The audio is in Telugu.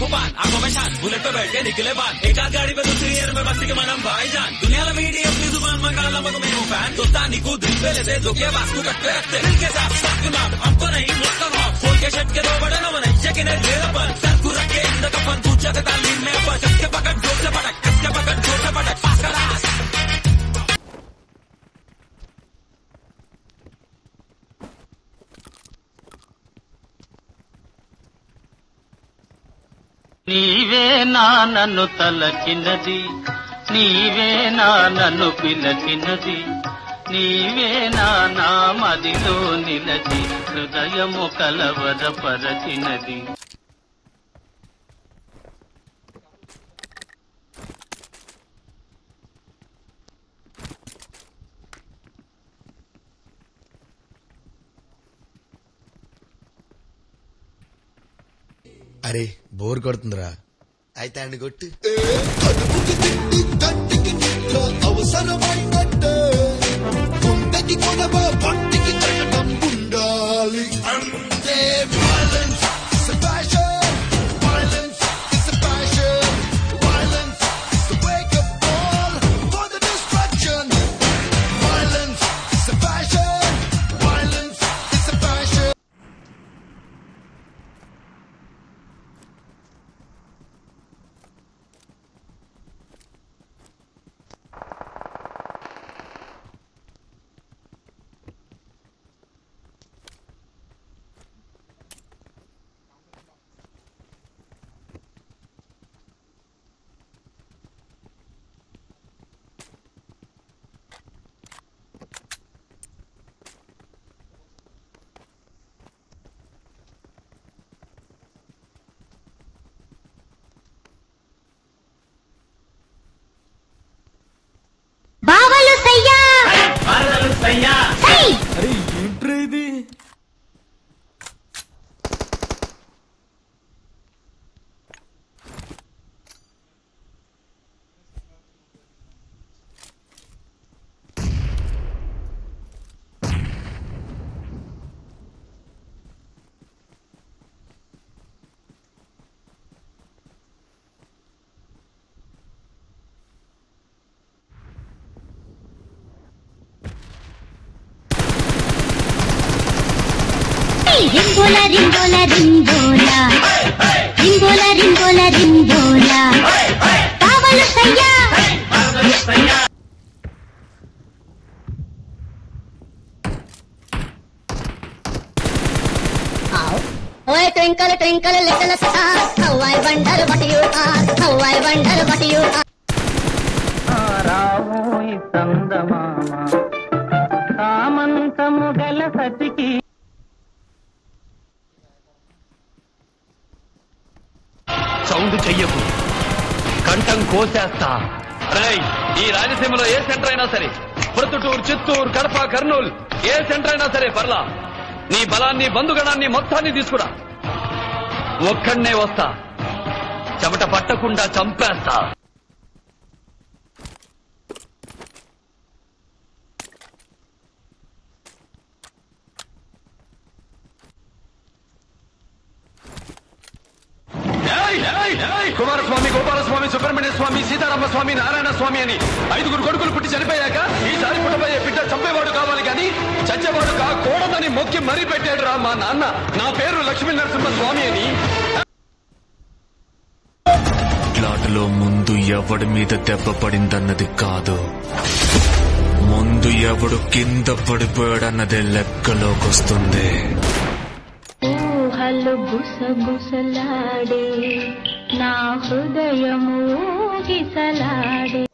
पान आंखों में शान बुलेट पे बैठ के निकले बान एक आध गाड़ी पे दूसरी एयर में बस्ती के मनम भाईजान दुनिया में मीडिया अपनी जुबान मंगा लमक में हूँ फैन दोस्तानी को दिल पे लेते जो के वास्तु कटते रखते दिल के साथ साथ नाम हमको नहीं मुझको खौफ खोल के शट के दो बड़े न बने चेकिन है ढेर अपन सर को रख के इंद कफन पूछा के तालीम में अपन कस के पकड़ जोर से पटक कस के पकड़ जोर से पटक पास का रास నీవే నా నన్ను తలకినది నీవే నా నన్ను పిలకినది నీవే నా నా మదిలో నిలచి హృదయము కలవరపరచినది అరే బోర్ కొడుతుందిరా అయితే అండి కొట్టు కడుపుకి తిండి కంటికి నిద్ర అవసరమైనట్టే గుండెకి కొనవ పంటికి తగ్గడం ఉండాలి అంతే violence is a passion violence is a passion violence is the wake up call for the destruction violence is a passion violence is a passion బావలు సయ్యా సై రింబోల రింబోల రింబోల రింబోల రింబోల రింబోల బావలు సయ్యా ఓయ్ twinkle twinkle little star how I wonder what you are how I wonder what you are రావోయి సందమామ సామంతము గల సతికి సౌండ్ చెయ్యకు కంఠం కోసేస్తా రేయ్ ఈ రాయలసీమలో ఏ సెంటర్ అయినా సరే ప్రొద్దుటూరు చిత్తూరు కడప కర్నూలు ఏ సెంటర్ అయినా సరే పర్లా నీ బలాన్ని బంధుగణాన్ని మొత్తాన్ని తీసుకురా ఒక్కడనే వస్తా చెమట పట్టకుండా చంపేస్తా ఏయ్, ఏయ్, ఏయ్! కుమారస్వామి గోపాలస్వామి సుబ్రహ్మణ్య స్వామి సీతారామ స్వామి నారాయణ స్వామి అని ఐదుగురు కొడుకులు పుట్టి చనిపోయాక ఈసారి పుట్టబోయే బిడ్డ చంపేవాడు కావాలి కానీ చచ్చేవాడు కాకూడదని మొక్కి మరీ పెట్టాడు రా మా నాన్న నా పేరు లక్ష్మీ నరసింహ స్వామి అని కొట్లాటలో ముందు ఎవడి మీద దెబ్బ పడిందన్నది కాదు ముందు ఎవడు కింద పడిపోయాడన్నదే లెక్కలోకొస్తుంది ఊహలు గుసగుసలాడే నా హృదయము గిసలాడే